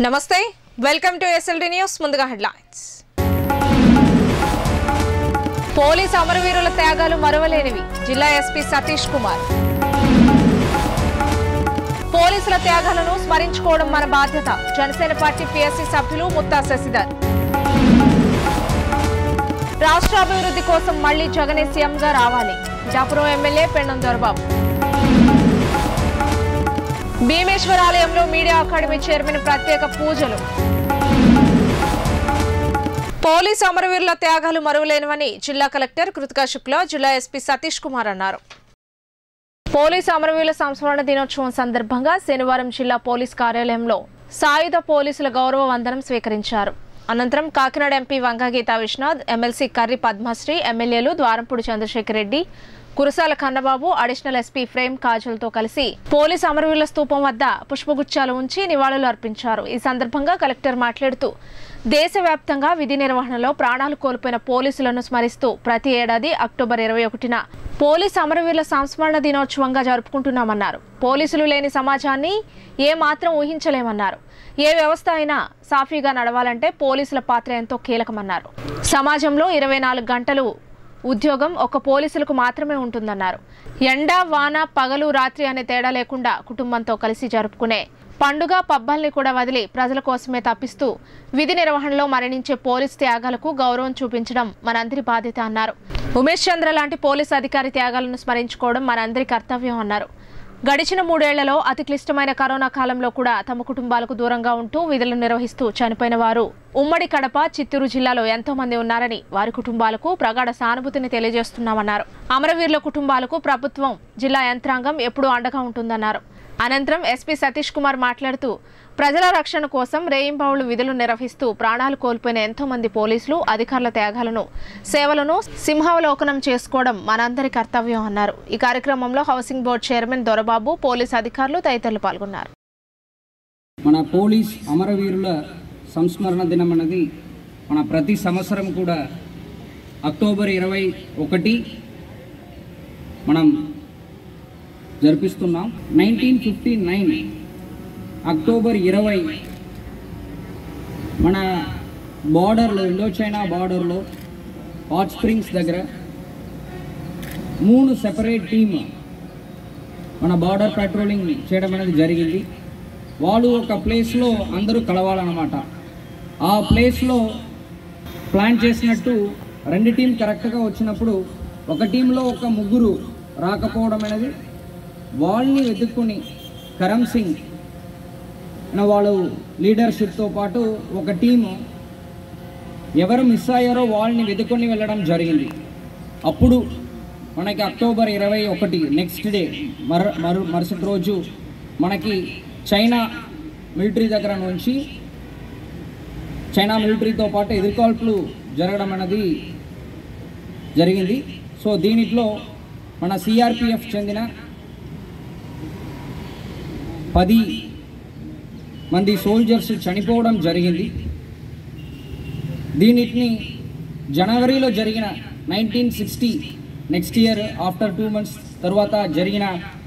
నమస్తే welcome to SLD news ముందుగా headlines police అమరవీరుల త్యాగాలు మరువలేనివి జిల్లా ఎస్పీ సతీష్ కుమార్ పోలీసుల త్యాగాలను స్మరించుకోవడం మన బాధ్యత జనసేన పార్టీ పిఎస్సీ సభ్యులు ముత్తా శశిధర్ రాష్ట్రాభివృద్ధి కోసం మళ్లీ జగనే సీఎంగా రావాలి జాపురం ఎమ్మెల్యే పెండం దొరబాబు భీమేశ్వర ఆలయంలో మీడియా అకాడమీ చైర్మన్ ప్రత్యేక పూజలు పోలీస్ అమరవీరుల త్యాగాలు మరువలేనివని జిల్లా కలెక్టర్ కృతికా శుక్లా జిల్లా ఎస్పీ సతీష్ కుమార్ అన్నారు పోలీస్ అమరవీరుల సంస్మరణ దినోత్సవం సందర్భంగా శనివారం జిల్లా పోలీస్ కార్యాలయంలో సాయుధ పోలీసుల గౌరవ వందనం స్వీకరించారు అనంతరం కాకినాడ ఎంపీ వంగగీత విశ్వనాథ్ ఎమ్మెల్సీ కర్రి పద్మశ్రీ ఎమ్మెల్యేలు ద్వారంపూడి చంద్రశేఖర్ రెడ్డి కురసాల కన్నబాబు అడిషనల్ ఎస్పీ ఫ్రేమ్ కాజల్తో కలిసి పోలీస్ అమరవీరుల స్తూపం వద్ద పుష్పగుచ్చాలు ఉంచి నివాళులు అర్పించారు ఈ సందర్భంగా కలెక్టర్ మాట్లాడుతూ దేశవ్యాప్తంగా విధి నిర్వహణలో ప్రాణాలు కోల్పోయిన పోలీసులను స్మరిస్తూ ప్రతి ఏడాది అక్టోబర్ ఇరవై ఒకటిన పోలీస్ అమరవీరుల సంస్మరణ దినోత్సవంగా జరుపుకుంటున్నామన్నారు పోలీసులు లేని సమాజాన్ని ఏ మాత్రం ఊహించలేమన్నారు ఏ వ్యవస్థ అయినా సాఫీగా నడవాలంటే పోలీసుల పాత్ర ఎంతో కీలకమన్నారు సమాజంలో ఇరవై నాలుగు గంటలు ఉద్యోగం ఒక పోలీసులకు మాత్రమే ఉంటుందన్నారు ఎండ వాన పగలు రాత్రి అనే తేడా లేకుండా కుటుంబంతో కలిసి జరుపుకునే పండుగ పబ్బాల్ని కూడా వదిలి ప్రజల కోసమే తప్పిస్తూ విధి నిర్వహణలో మరణించే పోలీస్ త్యాగాలకు గౌరవం చూపించడం మనందరి బాధ్యత అన్నారు ఉమేష్ చంద్ర లాంటి పోలీస్ అధికారి త్యాగాలను స్మరించుకోవడం మనందరి కర్తవ్యం అన్నారు గడిచిన మూడేళ్లలో అతి క్లిష్టమైన కరోనా కాలంలో కూడా తమ కుటుంబాలకు దూరంగా ఉంటూ విధులు నిర్వహిస్తూ చనిపోయిన వారు ఉమ్మడి కడప చిత్తూరు జిల్లాలో ఎంతో మంది ఉన్నారని వారి కుటుంబాలకు ప్రగాఢ సానుభూతిని తెలియజేస్తున్నామన్నారు అమరవీరుల కుటుంబాలకు ప్రభుత్వం జిల్లా యంత్రాంగం ఎప్పుడూ అండగా ఉంటుందన్నారు అనంతరం ఎస్పీ సతీష్ కుమార్ మాట్లాడుతూ ప్రజల రక్షణ కోసం రేయింబావులు విధులు నిర్వహిస్తూ ప్రాణాలు కోల్పోయిన ఎంతో మంది పోలీసులు అధికారుల త్యాగాలను సేవలను సింహావలోకనం చేసుకోవడం మనందరి కర్తవ్యం అన్నారు ఈ కార్యక్రమంలో housing board chairman Dorababu police అధికారులు తదితరులు పాల్గొన్నారు మన పోలీస్ అమరవీరుల సంస్మరణ దినం అన్నది మన ప్రతి సంవత్సరం కూడా అక్టోబర్ ఇరవై ఒకటి మనం జరిపిస్తున్నాం నైన్టీన్ ఫిఫ్టీ నైన్ అక్టోబర్ ఇరవై మన బార్డర్లో ఇండో చైనా బార్డర్లో హాట్ స్ప్రింగ్స్ దగ్గర మూడు సెపరేట్ టీమ్ మన బార్డర్ పెట్రోలింగ్ చేయడం అనేది జరిగింది వాళ్ళు ఒక ప్లేస్లో అందరూ కలవాలన్నమాట ఆ ప్లేస్లో ప్లాన్ చేసినట్టు రెండు టీం కరెక్ట్గా వచ్చినప్పుడు ఒక టీంలో ఒక ముగ్గురు రాకపోవడం అనేది వాళ్ళని వెతుక్కుని కరమ్ సింగ్ అనే వాళ్ళు లీడర్షిప్తో పాటు ఒక టీము ఎవరు మిస్ అయ్యారో వాళ్ళని వెతుక్కొని వెళ్ళడం జరిగింది అప్పుడు మనకి అక్టోబర్ ఇరవై ఒకటి నెక్స్ట్ డే మర మరు మరుసటి రోజు మనకి చైనా మిలిటరీ దగ్గర నుంచి చైనా మిలిటరీతో పాటు ఎదుర్కాల్పులు జరగడం అనేది జరిగింది సో దీనిలో మన సిఆర్పిఎఫ్ చెందిన పది మంది సోల్జర్స్ చనిపోవడం జరిగింది దీనిని జనవరిలో జరిగిన nineteen sixty next year after two months తర్వాత జరిగిన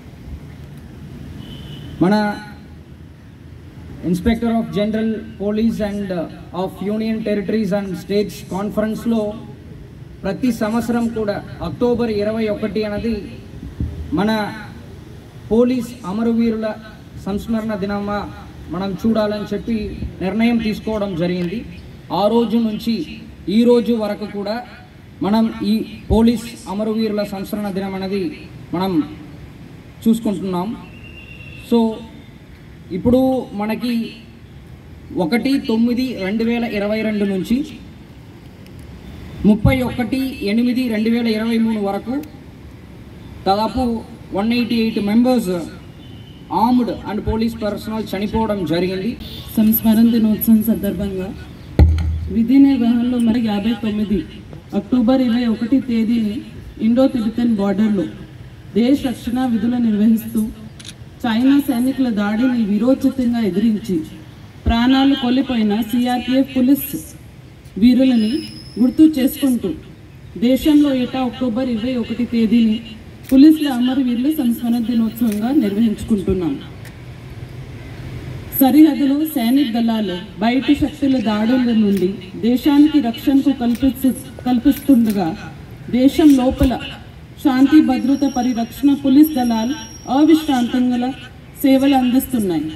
మన inspector of general police and of union territories and states కాన్ఫరెన్స్లో ప్రతి సంవత్సరం కూడా అక్టోబర్ ఇరవై ఒకటి అన్నది మన పోలీస్ అమరవీరుల సంస్మరణ దినమా మనం చూడాలని చెప్పి నిర్ణయం తీసుకోవడం జరిగింది ఆ రోజు నుంచి ఈ రోజు వరకు కూడా మనం ఈ పోలీస్ అమరవీరుల సంస్మరణ దినం అనేది మనం చూసుకుంటున్నాం సో ఇప్పుడు మనకి ఒకటి తొమ్మిది రెండు వేల ఇరవై రెండు నుంచి ముప్పై ఒకటి ఎనిమిది రెండు వేల ఇరవై మూడు వరకు దాదాపు one eighty eight members armed and police personnel చనిపోవడం జరిగింది సంస్మరణ దినోత్సవం సందర్భంగా విధి నిర్వహణలో మరి యాభై తొమ్మిది అక్టోబర్ ఇరవై ఒకటి తేదీని ఇండో తిబెతన్ బార్డర్లో దేశ రక్షణ విధులు నిర్వహిస్తూ చైనా సైనికుల దాడిని విరోచితంగా ఎదిరించి ప్రాణాలు కోల్పోయిన సిఆర్పిఎఫ్ పోలీస్ వీరులని గుర్తు చేసుకుంటూ దేశంలో ఏటా అక్టోబర్ ఇరవై ఒకటి తేదీని పోలీసుల అమరవీరుల సంస్మరణ దినోత్సవంగా నిర్వహించుకుంటున్నాం సరిహద్దులో సైనిక దళాలు బయటి శక్తుల దాడుల నుండి దేశానికి రక్షణకు కల్పిస్తు కల్పిస్తుండగా దేశం లోపల శాంతి భద్రత పరిరక్షణ పోలీస్ దళాలు అవిశ్రాంతంగా సేవలు అందిస్తున్నాయి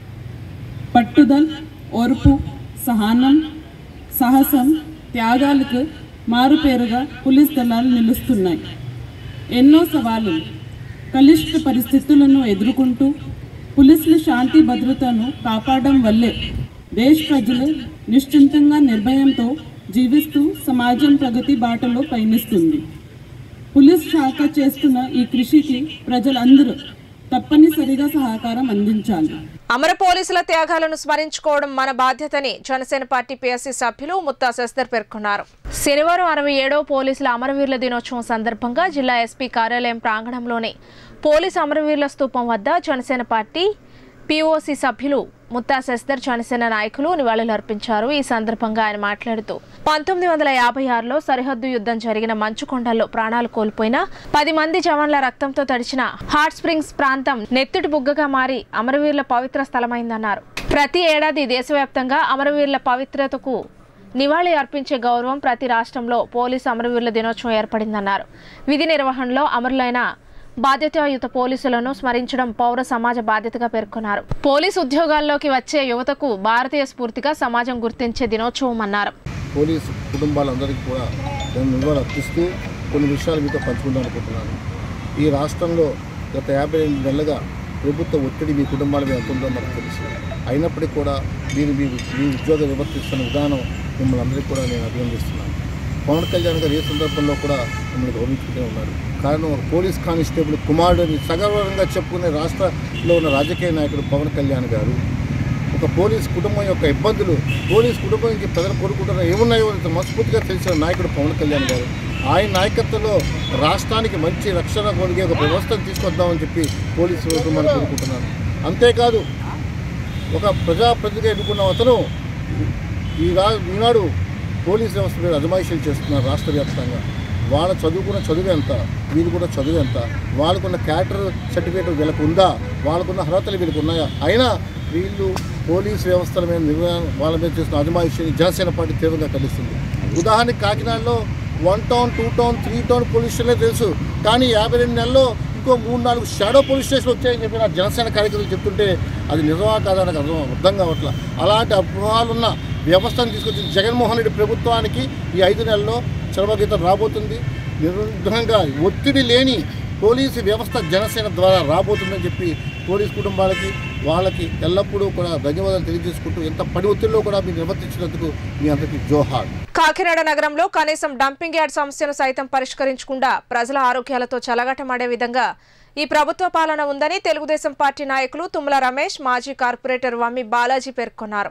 పట్టుదల ఓర్పు సహనం సాహసం త్యాగాలకు మారుపేరుగా పోలీస్ దళాలు నిలుస్తున్నాయి ఎన్నో సవాళ్లు కలుషిత పరిస్థితులను ఎదుర్కొంటూ పోలీసులు శాంతి భద్రతను కాపాడడం వల్లే దేశ ప్రజలు నిశ్చింతంగా నిర్భయంతో జీవిస్తూ సమాజం ప్రగతి బాటలో పయనిస్తుంది పోలీస్ శాఖ చేస్తున్న ఈ కృషికి ప్రజలందరూ తప్పనిసరిగా సహకారం అందించాలి అమర పోలీసుల త్యాగాలను స్మరించుకోవడం మన బాధ్యతని జనసేన పార్టీ పిఎస్సీ సభ్యులు ముత్తా శశిధర్ పేర్కొన్నారు శనివారం అరవై ఏడవ పోలీసుల అమరవీరుల దినోత్సవం సందర్భంగా జిల్లా ఎస్పీ కార్యాలయం ప్రాంగణంలోని పోలీసు అమరవీరుల స్తూపం వద్ద జనసేన పార్టీ పిఓసి సభ్యులు ముత్తా శశిధర్ జనసేన నాయకులు నివాళులు అర్పించారు ఈ సందర్భంగా ఆయన మాట్లాడుతూ పంతొమ్మిది వందల యాభై ఆరులో సరిహద్దు యుద్ధం జరిగిన మంచుకొండల్లో ప్రాణాలు కోల్పోయిన పది మంది జవాన్ల రక్తంతో తడిచిన హాట్ స్ప్రింగ్స్ ప్రాంతం నెత్తుటి బుగ్గగా మారి అమరవీరుల పవిత్ర స్థలమైందన్నారు ప్రతి ఏడాది దేశవ్యాప్తంగా అమరవీరుల పవిత్రతకు నివాళి అర్పించే గౌరవం ప్రతి రాష్ట్రంలో పోలీసు అమరవీరుల దినోత్సవం ఏర్పడిందన్నారు విధి నిర్వహణలో అమరులైన బాధ్యతాయుత పోలీసులను స్మరించడం పౌర సమాజ బాధ్యతగా పేర్కొన్నారు పోలీసు ఉద్యోగాల్లోకి వచ్చే యువతకు భారతీయ స్ఫూర్తిగా సమాజం గుర్తించే దినోత్సవం అన్నారు పోలీసు కుటుంబాలందరికీ కూడా నేను నిల్వలు అర్పిస్తూ కొన్ని విషయాలు మీతో పంచుకుందాం అనుకుంటున్నాను ఈ రాష్ట్రంలో గత యాభై రెండు నెలలుగా ప్రభుత్వ ఒత్తిడి మీ కుటుంబాల మీద ఎంత ఉందో మనకు తెలుసు అయినప్పటికీ కూడా మీరు మీ మీ ఉద్యోగ వివర్తిస్తున్న విధానం మిమ్మల్ని అందరికీ కూడా నేను అభినందిస్తున్నాను పవన్ కళ్యాణ్ గారు ఏ సందర్భంలో కూడా మిమ్మల్ని గౌరవించుకుంటూ ఉన్నారు కారణం ఒక పోలీస్ కానిస్టేబుల్ కుమారుడిని సగర్వంగా చెప్పుకునే రాష్ట్రంలో ఉన్న రాజకీయ నాయకుడు పవన్ కళ్యాణ్ గారు ఒక పోలీస్ కుటుంబం యొక్క ఇబ్బందులు పోలీస్ కుటుంబానికి ప్రజలు కోరుకుంటున్న ఏమున్నాయో ఇంత మనస్ఫూర్తిగా తెలిసిన నాయకుడు పవన్ కళ్యాణ్ గారు ఆయన నాయకత్వంలో రాష్ట్రానికి మంచి రక్షణ కలిగే ఒక వ్యవస్థను తీసుకొద్దామని చెప్పి పోలీసు కుటుంబాన్ని కోరుకుంటున్నాను అంతేకాదు ఒక ప్రజాప్రతినిధిగా ఎన్నుకున్న అతను ఈ రా ఈనాడు పోలీస్ వ్యవస్థ మీద అజమాయిషీలు చేస్తున్నారు రాష్ట్ర వ్యాప్తంగా వాళ్ళ చదువుకున్న చదువు ఎంత వీళ్ళు కూడా చదువు ఎంత వాళ్ళకున్న క్యారెక్టర్ సర్టిఫికేట్ వీళ్ళకు ఉందా వాళ్ళకున్న అర్హతలు వీళ్ళకు ఉన్నాయా అయినా వీళ్ళు పోలీస్ వ్యవస్థల మీద నిర్వహణ వాళ్ళ మీద చేస్తున్న అజమాయిషీని జనసేన పార్టీ తీవ్రంగా ఖండిస్తుంది ఉదాహరణకి కాకినాడలో one town two town three town police స్టేషన్లే తెలుసు కానీ యాభై రెండు నెలల్లో ఇంకో మూడు నాలుగు షాడో పోలీస్ స్టేషన్లు వచ్చాయని చెప్పి నా జనసేన కార్యకర్తలు చెప్తుంటే అది నిజమా కాదా నాకు అర్థం అర్థం కావట్లా అలాంటి అభిమానులున్న వ్యవస్థను తీసుకొచ్చిన జగన్మోహన్ రెడ్డి ప్రభుత్వానికి ఈ ఐదు నెలల్లో చరమగీతం రాబోతుంది నిర్బంధంగా ఒత్తిడి లేని పోలీసు వ్యవస్థ జనసేన ద్వారా రాబోతుందని చెప్పి పోలీస్ కుటుంబాలకి వాళ్ళకి ఎల్లప్పుడూ కూడా ధన్యవాదాలు తెలియజేసుకుంటూ ఎంత పడి ఒత్తిడిలో కూడా మీరు నిర్వర్తించినందుకు మీ అందరికీ జోహార్ కాకినాడ నగరంలో కనీసం డంపింగ్ యార్డ్ సమస్యను సైతం పరిష్కరించకుండా ప్రజల ఆరోగ్యాలతో చలగటమాడే విధంగా ఈ ప్రభుత్వ పాలన ఉందని తెలుగుదేశం పార్టీ నాయకులు తుమ్మల రమేష్ మాజీ కార్పొరేటర్ వమ్మి బాలాజీ పేర్కొన్నారు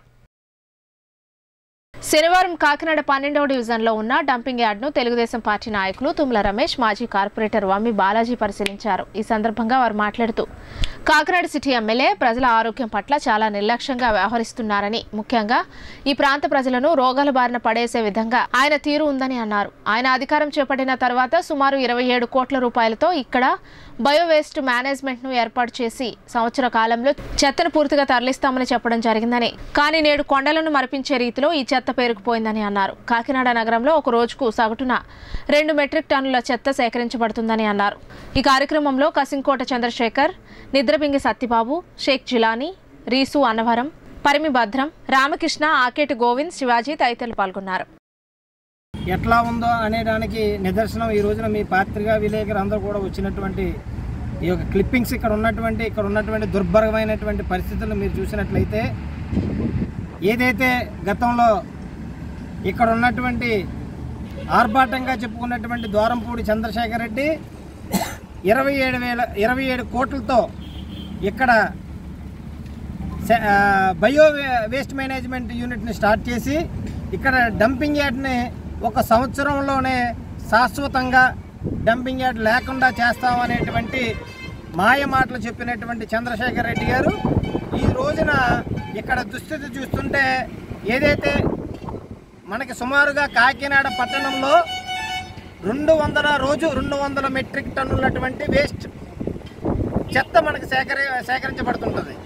శనివారం కాకినాడ పన్నెండవ డివిజన్లో ఉన్న డంపింగ్ యార్డ్ను తెలుగుదేశం పార్టీ నాయకులు తుమ్మల రమేష్ మాజీ కార్పొరేటర్ వమ్మి బాలాజీ పరిశీలించారు ఈ సందర్భంగా వారు మాట్లాడుతూ కాకినాడ సిటీ ఎమ్మెల్యే ప్రజల ఆరోగ్యం పట్ల చాలా నిర్లక్ష్యంగా వ్యవహరిస్తున్నారని ముఖ్యంగా ఈ ప్రాంత ప్రజలను రోగాల బారిన పడేసే విధంగా ఆయన తీరు ఉందని అన్నారు ఆయన అధికారం చేపట్టిన తర్వాత సుమారు ఇరవై ఏడు కోట్ల రూపాయలతో ఇక్కడ బయోవేస్ట్ మేనేజ్మెంట్ ను ఏర్పాటు చేసి సంవత్సర కాలంలో చెత్తను పూర్తిగా తరలిస్తామని చెప్పడం జరిగిందని కానీ నేడు కొండలను మరిపించే రీతిలో ఈ చెత్త పేరుకుపోయిందని అన్నారు కాకినాడ నగరంలో ఒక రోజుకు సగటున రెండు మెట్రిక్ టన్నుల చెత్త సేకరించబడుతుందని అన్నారు ఈ కార్యక్రమంలో కసింకోట చంద్రశేఖర్ నిద్రబింగి సత్యబాబు షేక్ జిలానీ రీసు అన్నవరం పరిమి భద్రం రామకృష్ణ ఆకేటి గోవింద్ శివాజీ తదితరులు పాల్గొన్నారు ఎట్లా ఉందో అనేదానికి నిదర్శనం ఈ రోజున మీ పాత్రికా విలేకరు అందరూ కూడా వచ్చినటువంటి ఈ యొక్క క్లిప్పింగ్స్ ఇక్కడ ఉన్నటువంటి ఇక్కడ ఉన్నటువంటి దుర్భరమైనటువంటి పరిస్థితులు మీరు చూసినట్లయితే ఏదైతే గతంలో ఇక్కడ ఉన్నటువంటి ఆర్భాటంగా చెప్పుకున్నటువంటి ద్వారంపూడి చంద్రశేఖర్ రెడ్డి ఇరవై ఏడు వేల ఇరవై ఏడు కోట్లతో ఇక్కడ స- ఆ, బయో వే- వేస్ట్ మేనేజ్మెంట్ యూనిట్ని స్టార్ట్ చేసి ఇక్కడ డంపింగ్ యార్డ్ని ఒక సంవత్సరంలోనే శాశ్వతంగా డంపింగ్ యార్డ్ లేకుండా చేస్తామనేటువంటి మాయ మాటలు చెప్పినటువంటి చంద్రశేఖర్ రెడ్డి గారు ఈ రోజున ఇక్కడ దుస్థితి చూస్తుంటే ఏదైతే మనకి సుమారుగా కాకినాడ పట్టణంలో రెండు వందల రోజు రెండు వందల మెట్రిక్ టన్నులటువంటి వేస్ట్ చెత్త మనకి సేకరి సేకరించబడుతుంటుంది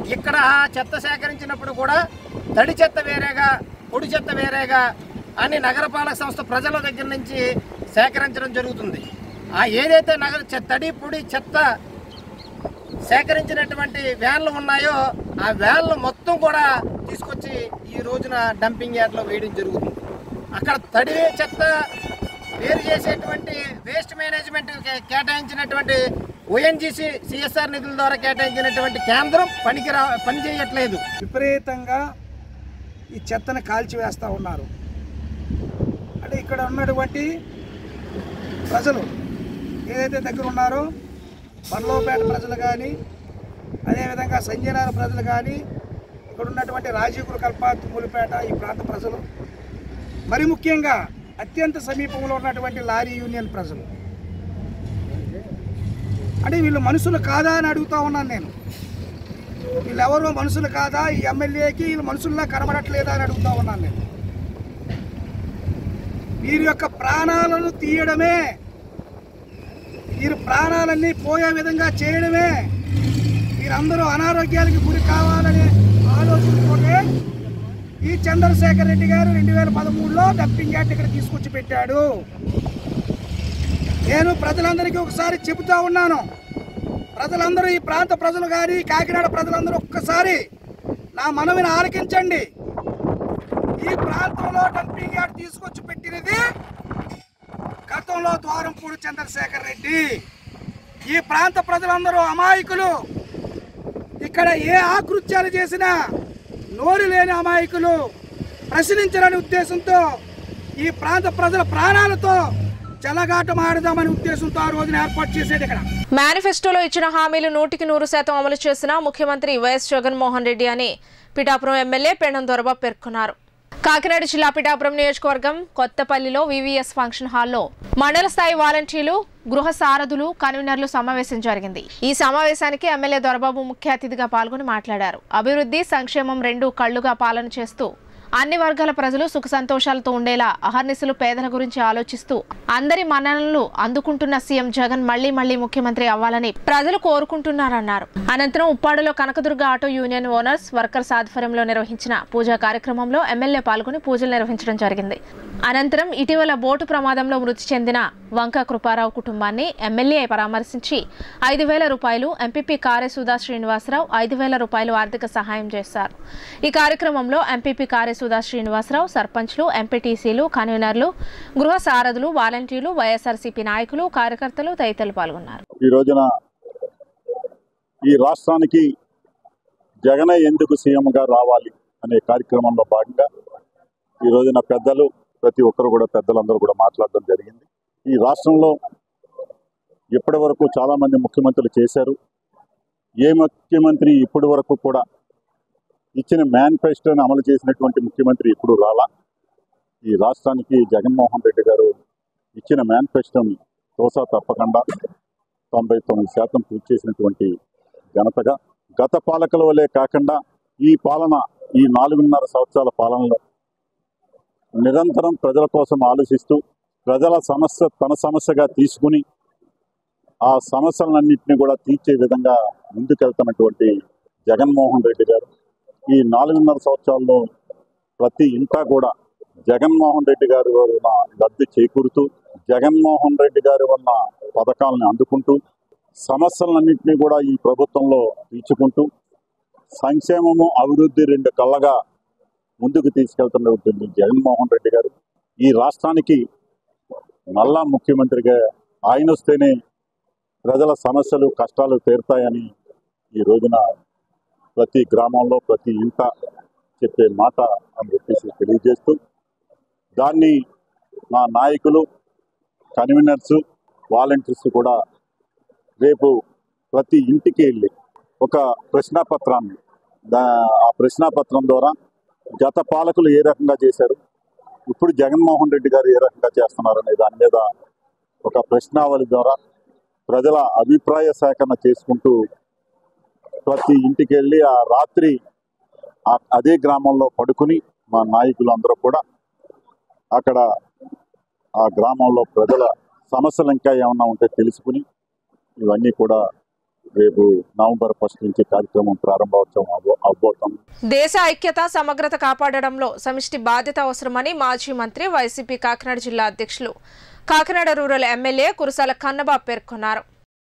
ఇక్కడ చెత్త సేకరించినప్పుడు కూడా తడి చెత్త వేరేగా పొడి చెత్త వేరేగా అని నగరపాలక సంస్థ ప్రజల దగ్గర నుంచి సేకరించడం జరుగుతుంది ఆ ఏదైతే నగర చె- తడి పొడి చెత్త సేకరించినటువంటి వ్యాన్లు ఉన్నాయో ఆ వ్యాన్లు మొత్తం కూడా తీసుకొచ్చి ఈ రోజున డంపింగ్ యార్డ్లో వేయడం జరుగుతుంది అక్కడ తడి చెత్త వేరు చేసేటువంటి వేస్ట్ మేనేజ్మెంట్ కే- కేటాయించినటువంటి ఓఎన్జీసీ సిఎస్ఆర్ నిధుల ద్వారా కేటాయించినటువంటి కేంద్రం పనికి రా పని చేయట్లేదు విపరీతంగా ఈ చెత్తను కాల్చివేస్తూ ఉన్నారు అంటే ఇక్కడ ఉన్నటువంటి ప్రజలు ఏదైతే దగ్గర ఉన్నారో పర్లోపేట ప్రజలు కానీ అదేవిధంగా సంజయనార ప్రజలు కానీ ఇక్కడ ఉన్నటువంటి రాజీకుల కల్ప తుమ్ములపేట ఈ ప్రాంత ప్రజలు మరి ముఖ్యంగా అత్యంత సమీపంలో ఉన్నటువంటి లారీ యూనియన్ ప్రజలు అంటే వీళ్ళు మనుషులు కాదా అని అడుగుతా ఉన్నాను నేను వీళ్ళెవరో మనుషులు కాదా ఈ ఎమ్మెల్యేకి వీళ్ళు మనుషుల్లా కనబడట్లేదా అని అడుగుతా ఉన్నాను నేను వీరి యొక్క ప్రాణాలను తీయడమే వీరి ప్రాణాలన్నీ పోయే విధంగా చేయడమే వీరందరూ అనారోగ్యానికి గురి కావాలనే ఆలోచనతోనే ఈ చంద్రశేఖర్ రెడ్డి గారు రెండు వేల పదమూడులో డప్పింగ్ యాక్ట్ ఇక్కడ తీసుకొచ్చి పెట్టాడు నేను ప్రజలందరికీ ఒకసారి చెబుతా ఉన్నాను ప్రజలందరూ ఈ ప్రాంత ప్రజలు కానీ కాకినాడ ప్రజలందరూ ఒక్కసారి నా మనవిని ఆలకించండి ఈ ప్రాంతంలో డంపింగ్ యార్డ్ తీసుకొచ్చి పెట్టినది గతంలో ద్వారంపూడి చంద్రశేఖర్ రెడ్డి ఈ ప్రాంత ప్రజలందరూ అమాయకులు ఇక్కడ ఏ ఆకృత్యాలు చేసినా నోరు లేని అమాయకులు ప్రశ్నించాలనే ఉద్దేశంతో ఈ ప్రాంత ప్రజల ప్రాణాలతో చెలగాటం ఆడదామనే ఉద్దేశంతో ఆ రోజున ఏర్పాటు చేసేది ఇక్కడ మేనిఫెస్టోలో ఇచ్చిన హామీలు నూటికి నూరు శాతం అమలు చేసిన ముఖ్యమంత్రి వైఎస్ జగన్మోహన్ రెడ్డి అని పిఠాపురం ఎమ్మెల్యే పెండం దొరబాబు పేర్కొన్నారు కాకినాడ జిల్లా పిఠాపురం నియోజకవర్గం కొత్తపల్లిలో వివిఎస్ ఫంక్షన్ హాల్లో మండల స్థాయి వాలంటీర్లు గృహ సారథులు కన్వీనర్లు సమావేశం జరిగింది ఈ సమావేశానికి ఎమ్మెల్యే దొరబాబు ముఖ్య అతిథిగా పాల్గొని మాట్లాడారు అభివృద్ధి సంక్షేమం రెండు కళ్లుగా పాలన చేస్తూ అన్ని వర్గాల ప్రజలు సుఖ సంతోషాలతో ఉండేలా అహర్నిశలు పేదల గురించి ఆలోచిస్తూ అందరి మన్ననలు అందుకుంటున్న సీఎం జగన్ మళ్లీ మళ్లీ ముఖ్యమంత్రి అవ్వాలని ప్రజలు కోరుకుంటున్నారన్నారు అనంతరం ఉప్పాడులో Kanakadurga auto union owners workers ఆధ్వర్యంలో నిర్వహించిన పూజా కార్యక్రమంలో ఎమ్మెల్యే పాల్గొని పూజలు నిర్వహించడం జరిగింది అనంతరం ఇటీవల బోటు ప్రమాదంలో మృతి చెందిన వంక కృపారావు కుటుంబాన్ని ఎమ్మెల్యే పరామర్శించి ఐదు వేల రూపాయలు ఎంపీపీ కారే సుధా శ్రీనివాసరావు ఐదు వేల రూపాయలు ఆర్థిక సహాయం చేశారు ఈ కార్యక్రమంలో ఎంపీపీ కారే సుధా శ్రీనివాసరావు సర్పంచ్లు ఎంపీటీసీలు కన్వీనర్లు గృహ సారథులు వాలంటీర్లు వైఎస్ఆర్సీపీ నాయకులు కార్యకర్తలు తదితరులు పాల్గొన్నారు ఈ రోజున ఈ రాష్ట్రానికి జగనే ఎందుకు సీఎంగా రావాలి అనే కార్యక్రమంలో భాగంగా ఈ రోజున పెద్దలు ప్రతి ఒక్కరు కూడా పెద్దలందరూ కూడా మాట్లాడడం జరిగింది ఈ రాష్ట్రంలో ఇప్పటి వరకు చాలామంది ముఖ్యమంత్రులు చేశారు ఏ ముఖ్యమంత్రి ఇప్పటి వరకు కూడా ఇచ్చిన మేనిఫెస్టోని అమలు చేసినటువంటి ముఖ్యమంత్రి ఇప్పుడు రాలా ఈ రాష్ట్రానికి జగన్మోహన్ రెడ్డి గారు ఇచ్చిన మేనిఫెస్టోని తోసా తప్పకుండా తొంభై తొమ్మిది శాతం పూర్తి చేసినటువంటి ఘనతగా గత పాలకుల వలె కాకుండా ఈ పాలన ఈ నాలుగున్నర సంవత్సరాల పాలనలో నిరంతరం ప్రజల కోసం ఆలోచిస్తూ ప్రజల సమస్య తన సమస్యగా తీసుకుని ఆ సమస్యలన్నింటినీ కూడా తీర్చే విధంగా ముందుకెళ్తున్నటువంటి జగన్మోహన్ రెడ్డి గారు ఈ నాలుగున్నర సంవత్సరాల్లో ప్రతి ఇంటా కూడా జగన్మోహన్ రెడ్డి గారి వలన లబ్ధి చేకూరుతూ జగన్మోహన్ రెడ్డి గారి వలన పథకాలను అందుకుంటూ సమస్యలన్నింటినీ కూడా ఈ ప్రభుత్వంలో తీర్చుకుంటూ సంక్షేమము అభివృద్ధి రెండు కళ్ళగా ముందుకు తీసుకెళ్తున్నటువంటి జగన్మోహన్ రెడ్డి గారు ఈ రాష్ట్రానికి మళ్ళా ముఖ్యమంత్రిగా ఆయన వస్తేనే ప్రజల సమస్యలు కష్టాలు తీరుతాయని ఈ రోజున ప్రతి గ్రామంలో ప్రతి ఇంట చెప్పే మాట అని చెప్పేసి తెలియజేస్తూ దాన్ని మా నాయకులు కన్వీనర్స్ వాలంటీర్స్ కూడా రేపు ప్రతి ఇంటికి వెళ్ళి ఒక ప్రశ్నాపత్రాన్ని దా ఆ ప్రశ్నాపత్రం ద్వారా గత పాలకులు ఏ రకంగా చేశారు ఇప్పుడు జగన్మోహన్ రెడ్డి గారు ఏ రకంగా చేస్తున్నారనే దాని మీద ఒక ప్రశ్నావళి ద్వారా ప్రజల అభిప్రాయ సేకరణ చేసుకుంటూ ప్రతి ఇంటికి వెళ్ళి ఆ రాత్రి ఆ- అదే గ్రామంలో పడుకుని మా నాయకులు అందరూ కూడా అక్కడ ఆ గ్రామంలో ప్రజల సమస్యలు ఇంకా ఏమన్నా ఉంటే తెలుసుకుని ఇవన్నీ కూడా రేపు నవంబర్ ఫస్ట్ నుంచి కార్యక్రమం ప్రారంభోత్సవం అవ్వ అవ్వబోతుంది దేశ ఐక్యత సమగ్రత కాపాడడంలో సమిష్టి బాధ్యత అవసరమని మాజీ మంత్రి వైసీపీ కాకినాడ జిల్లా అధ్యక్షులు కాకినాడ రూరల్ ఎమ్మెల్యే కురసాల కన్నబాబు పేర్కొన్నారు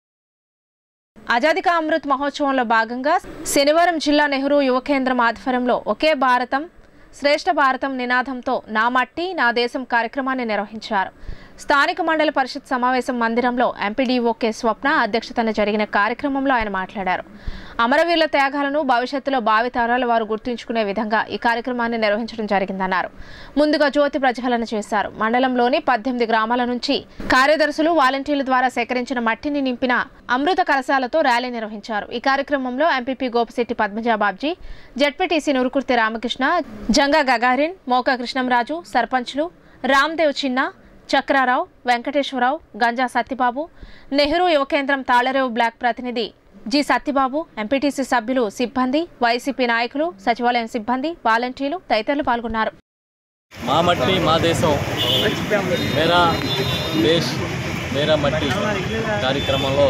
ఆజాదీ కా అమృత్ మహోత్సవంలో భాగంగా శనివారం జిల్లా నెహ్రూ యువ కేంద్రం ఆధ్వర్యంలో ఒకే భారతం శ్రేష్ఠ భారతం నినాదంతో నా మట్టి నా దేశం కార్యక్రమాన్ని నిర్వహించారు స్థానిక మండల పరిషత్ సమావేశం మందిరంలో ఎంపీడీఓ కె స్వప్న అధ్యక్షతన జరిగిన కార్యక్రమంలో ఆయన మాట్లాడారు అమరవీరుల త్యాగాలను భవిష్యత్తులో భావితరాల వారు గుర్తుంచుకునే విధంగా ఈ కార్యక్రమాన్ని నిర్వహించడం జరిగిందన్నారు ముందుగా జ్యోతి ప్రజ్వలన చేశారు మండలంలోని పద్దెనిమిది గ్రామాల నుంచి కార్యదర్శులు వాలంటీర్ల ద్వారా సేకరించిన మట్టిని నింపిన అమృత కలశాలతో ర్యాలీ నిర్వహించారు ఈ కార్యక్రమంలో ఎంపీపీ గోపిశెట్టి పద్మజా బాబ్జీ జడ్పీటీసీ నురుకుర్తి రామకృష్ణ జంగా గగారిన్ మోకా కృష్ణంరాజు సర్పంచ్లు రామ్దేవ్ చిన్న చక్రారావు వెంకటేశ్వరరావు గంజా సత్యబాబు నెహ్రూ యువ కేంద్రం తాళరేవు బ్లాక్ ప్రతినిధి జి సత్యబాబు ఎంపీటీసీ సభ్యులు సిబ్బంది వైసీపీ నాయకులు సచివాలయం సిబ్బంది వాలంటీర్లు తదితరులు పాల్గొన్నారు మా మట్టి మా దేశం మేరా దేశ్ మేరా మట్టి కార్యక్రమంలో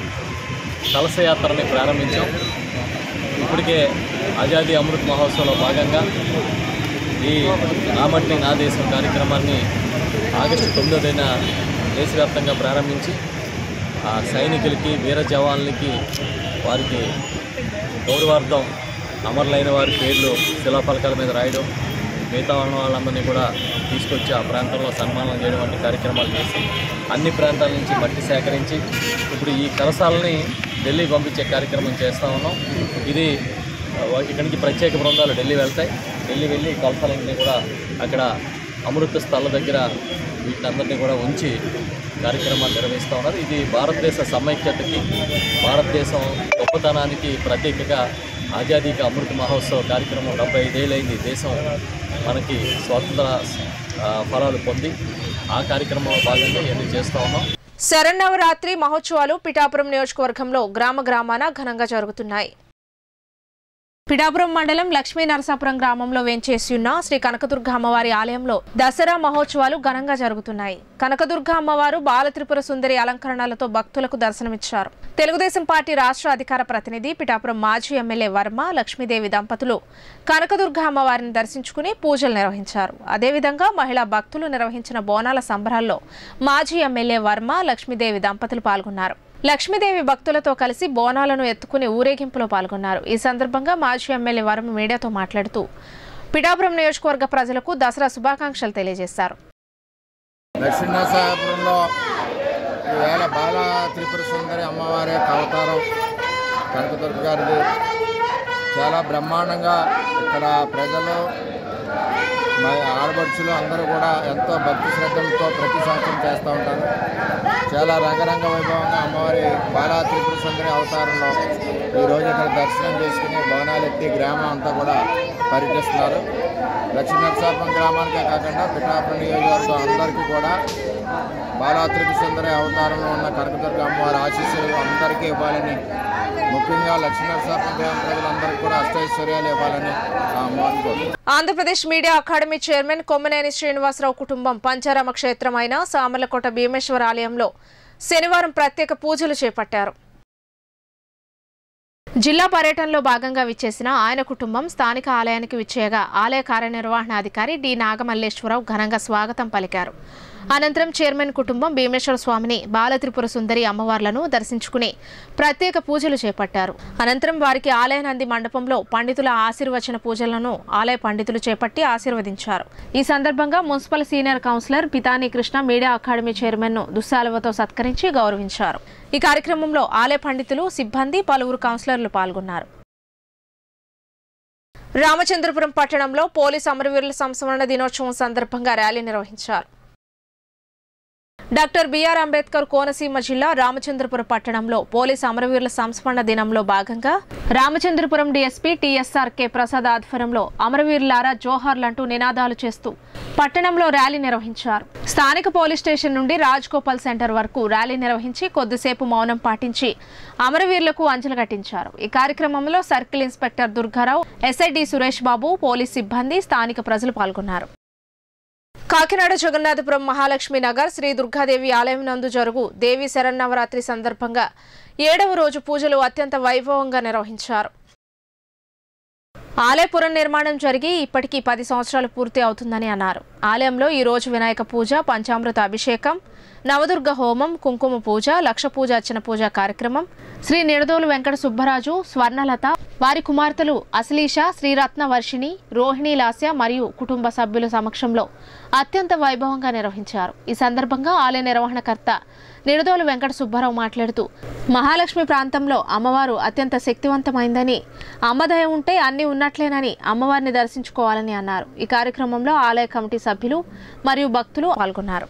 కలశయాత్రని ప్రారంభించాం ఇప్పటికే ఆజాదీ అమృత్ మహోత్సవంలో భాగంగా ఈ నా మట్టి నా దేశం కార్యక్రమాన్ని ఆగస్టు తొమ్మిదో తేదీన దేశవ్యాప్తంగా ప్రారంభించి ఆ సైనికులకి వీర జవాన్లకి వారికి గౌరవార్థం అమరులైన వారి పేర్లు శిలాఫలకాల మీద రాయడం మిగతా ఉన్న వాళ్ళందరినీ కూడా తీసుకొచ్చి ఆ ప్రాంతంలో సన్మానం చేయడం వంటి కార్యక్రమాలు చేసి అన్ని ప్రాంతాల నుంచి మట్టి సేకరించి ఇప్పుడు ఈ కలసాలని ఢిల్లీ పంపించే కార్యక్రమం చేస్తూ ఉన్నాం ఇది ఆ, ఇక్కడి నుంచి ప్రత్యేక బృందాలు ఢిల్లీ వెళ్తాయి ఢిల్లీ వెళ్ళి ఈ కలసాలన్నీ కూడా అక్కడ అమృత స్థల దగ్గర వీటినందరినీ కూడా ఉంచి కార్యక్రమాలు నిర్వహిస్తూ ఉన్నారు ఇది భారతదేశ సమైక్యతకి భారతదేశం గొప్పతనానికి ప్రతీకగా ఆజాదీకి అమృత మహోత్సవ కార్యక్రమం డెబ్బై ఐదేళ్ళైంది దేశం మనకి స్వాతంత్ర ఆ, ఫలాలు పొంది ఆ కార్యక్రమంలో భాగంగా ఇవన్నీ చేస్తూ ఉన్నాం శరన్నవరాత్రి మహోత్సవాలు పిఠాపురం నియోజకవర్గంలో గ్రామ గ్రామాన ఘనంగా జరుగుతున్నాయి పిఠాపురం మండలం లక్ష్మీ నరసాపురం గ్రామంలో వేంచేసి ఉన్న శ్రీ కనకదుర్గ అమ్మవారి ఆలయంలో దసరా మహోత్సవాలు ఘనంగా జరుగుతున్నాయి కనకదుర్గ అమ్మవారు బాలత్రిపుర సుందరి అలంకరణలతో భక్తులకు దర్శనమిచ్చారు తెలుగుదేశం పార్టీ రాష్ట్ర అధికార ప్రతినిధి పిఠాపురం మాజీ ఎమ్మెల్యే వర్మ లక్ష్మీదేవి దంపతులు కనకదుర్గ అమ్మవారిని దర్శించుకుని పూజలు నిర్వహించారు అదేవిధంగా మహిళా భక్తులు నిర్వహించిన బోనాల సంబరాల్లో మాజీ ఎమ్మెల్యే వర్మ లక్ష్మీదేవి దంపతులు పాల్గొన్నారు లక్ష్మీదేవి భక్తులతో కలిసి బోనాలను ఎత్తుకుని ఊరేగింపులో పాల్గొన్నారు ఈ సందర్భంగా మాజీ ఎమ్మెల్యే వరం మీడియాతో మాట్లాడుతూ పిఠాపురం నియోజకవర్గ ప్రజలకు దసరా శుభాకాంక్షలు తెలియజేశారు దక్షిణాసాపురంలో ఈవేళ బాల త్రిపుర సుందరి అమ్మవారి యొక్క అవతారం కనకదుర్గ గారిది చాలా బ్రహ్మాండంగా ఇక్కడ ప్రజలు మా ఆడపడుచులు అందరూ కూడా ఎంతో భక్తి శ్రద్ధలతో ప్రతి సంవత్సరం చేస్తూ ఉంటారు చాలా రంగరంగ వైభవంగా అమ్మవారి బాలా త్రిపుర సుందరి అవతారంలో ఈరోజు ఇక్కడ దర్శనం చేసుకుని భవనాలు ఎత్తి గ్రామం అంతా కూడా పర్యటిస్తున్నారు దక్షిణ నరసాపురం గ్రామానికే కాకుండా పిఠాపురం నియోజకవర్గం అందరికీ కూడా బాలా త్రిపుర సుందరి అవతారంలో ఉన్న కనకదుర్గ అమ్మవారి ఆశీస్సులు అందరికీ ఇవ్వాలని ముఖ్యంగా లక్ష్మీ నరసాపురం గ్రామ ప్రజలందరికీ కూడా అష్టైశ్వర్యాలు ఇవ్వాలని ఆ అమ్మవారిని కోరుతున్నాను Andhra Pradesh media academy chairman Kommineni Srinivasarao కుటుంబం పంచారామ క్షేత్రమైన సామర్లకోట భీమేశ్వర ఆలయంలో శనివారం ప్రత్యేక పూజలు చేపట్టారు జిల్లా పర్యటనలో భాగంగా విచ్చేసిన ఆయన కుటుంబం స్థానిక ఆలయానికి విచ్చేయగా ఆలయ కార్యనిర్వహణాధికారి డి నాగమల్లేశ్వరరావు ఘనంగా స్వాగతం పలికారు అనంతరం చైర్మన్ కుటుంబం భీమేశ్వర స్వామిని బాలత్రిపుర సుందరి అమ్మవార్లను దర్శించుకుని ప్రత్యేక పూజలు చేపట్టారు అనంతరం వారికి ఆలయ నంది మండపంలో పండితుల ఆశీర్వచన పూజలను ఆలయ పండితులు చేపట్టి ఆశీర్వదించారు ఈ సందర్భంగా municipal senior councillor Pithani Krishna media academy chairman ను దుస్సాలువతో సత్కరించి గౌరవించారు ఈ కార్యక్రమంలో ఆలయ పండితులు సిబ్బంది పలువురు కౌన్సిలర్లు పాల్గొన్నారు రామచంద్రపురం పట్టణంలో పోలీస్ అమరవీరుల సంస్మరణ దినోత్సవం సందర్భంగా ర్యాలీ నిర్వహించారు డాక్టర్ బిఆర్ అంబేద్కర్ కోనసీమ జిల్లా రామచంద్రపురం పట్టణంలో పోలీస్ అమరవీరుల సంస్మరణ దినంలో భాగంగా Ramachandrapuram DSP TSR K Prasad ఆధ్వర్యంలో అమరవీరులారా జోహార్లంటూ నినాదాలు చేస్తూ పట్టణంలో ర్యాలీ నిర్వహించారు స్థానిక పోలీస్ స్టేషన్ నుండి రాజ్ గోపాల్ సెంటర్ వరకు ర్యాలీ నిర్వహించి కొద్దిసేపు మౌనం పాటించి అమరవీరులకు అంజలి ఘటించారు ఈ కార్యక్రమంలో circle inspector Durgarao SI D Suresh Babu police సిబ్బంది స్థానిక ప్రజలు పాల్గొన్నారు కాకినాడ జగన్నాథపురం మహాలక్ష్మి నగర్ శ్రీ దుర్గాదేవి ఆలయం నందు జరుగు దేవి శరన్నవరాత్రి సందర్భంగా ఏడవ రోజు పూజలు అత్యంత వైభవంగా నిర్వహించారు ఆలయ పునర్నిర్మాణం జరిగి ఇప్పటికీ పది సంవత్సరాలు పూర్తి అవుతుందని అన్నారు ఆలయంలో ఈ రోజు వినాయక పూజ పంచామృత అభిషేకం నవదుర్గ హోమం కుంకుమ పూజ లక్ష పూజ అర్చన పూజ కార్యక్రమం శ్రీ నిడదోలు వెంకట సుబ్బరాజు స్వర్ణలత వారి కుమార్తెలు అశ్లీష శ్రీరత్న వర్షిణి రోహిణి లాస్య మరియు కుటుంబ సభ్యుల సమక్షంలో అత్యంత వైభవంగా నిర్వహించారు ఈ సందర్భంగా ఆలయ నిర్వహణకర్త నిడదోలు వెంకట సుబ్బారావు మాట్లాడుతూ మహాలక్ష్మి ప్రాంతంలో అమ్మవారు అత్యంత శక్తివంతమైందని అమ్మదయ ఉంటే అన్ని ఉన్నట్లేనని అమ్మవారిని దర్శించుకోవాలని అన్నారు ఈ కార్యక్రమంలో ఆలయ కమిటీ సభ్యులు మరియు భక్తులు పాల్గొన్నారు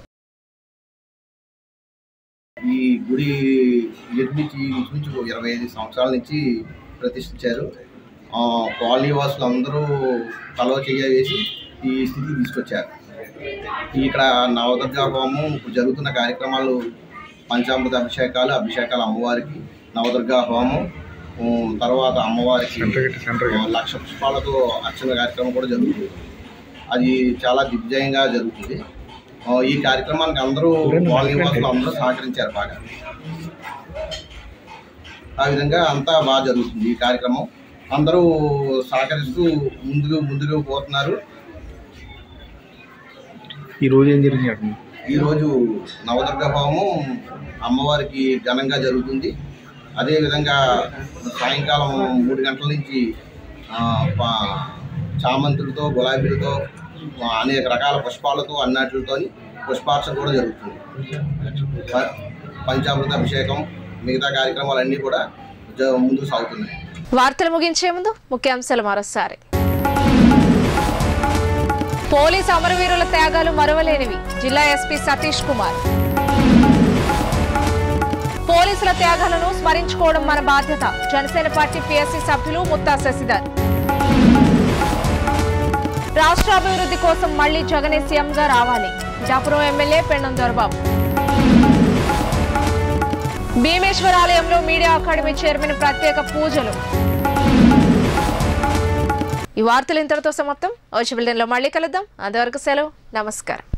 ఈ గుడి నిర్మించి ఇంచుమించు ఒక ఇరవై ఐదు సంవత్సరాల నుంచి ప్రతిష్ఠించారు ఆ, కాలనీ వాసులు అందరూ కలవ చెయ్య వేసి ఈ స్థితికి తీసుకొచ్చారు ఇక్కడ నవదుర్గా హోమం ఇప్పుడు జరుగుతున్న కార్యక్రమాలు పంచామృత అభిషేకాలు అభిషేకాలు అమ్మవారికి నవదుర్గా హోమం ఉమ్, తర్వాత అమ్మవారికి ఆ, లక్ష పుష్పాలతో అర్చన కార్యక్రమం కూడా జరుగుతుంది అది చాలా దిగ్విజయంగా జరుగుతుంది ఆ, ఈ కార్యక్రమానికి అందరూ కాలనీ వాసులు అందరూ సహకరించారు బాగా ఆ విధంగా అంతా బాగా జరుగుతుంది ఈ కార్యక్రమం అందరూ సహకరిస్తూ ముందుకు ముందుకు పోతున్నారు ఈ రోజు ఏం జరిగింది అక్కడ ఈరోజు నవదుర్గ హోమం అమ్మవారికి ఘనంగా జరుగుతుంది అదేవిధంగా సాయంకాలం మూడు గంటల నుంచి ఆ, ప- చామంతులతో గులాబీలతో ఆ, అనేక రకాల పుష్పాలతో అన్నట్లతో పుష్పార్చన కూడా జరుగుతుంది ప- పంచామృత అభిషేకం మిగతా కార్యక్రమాలన్నీ కూడా జ- ముందుకు సాగుతున్నాయి వార్తలు ముగించే ముందు ముఖ్యాంశాలు మరోసారి పోలీస్ అమరవీరుల త్యాగాలు మరువలేనివి జిల్లా ఎస్పీ సతీష్ కుమార్ పోలీసుల త్యాగాలను స్మరించుకోవడం మన బాధ్యత జనసేన పార్టీ పిఎస్సీ సభ్యులు ముత్తా శశిధర్ రాష్ట్ర అభివృద్ధి కోసం మళ్లీ జగనే సీఎంగా రావాలి జాపురం ఎమ్మెల్యే పెండం దొరబాబు భీమేశ్వర ఆలయంలో మీడియా అకాడమీ చైర్మన్ ప్రత్యేక పూజలు ఈ వార్తలు ఇంతటితో సమాప్తం వచ్చే బిల్డెన్లో మళ్ళీ కలుద్దాం అంతవరకు సెలవు నమస్కారం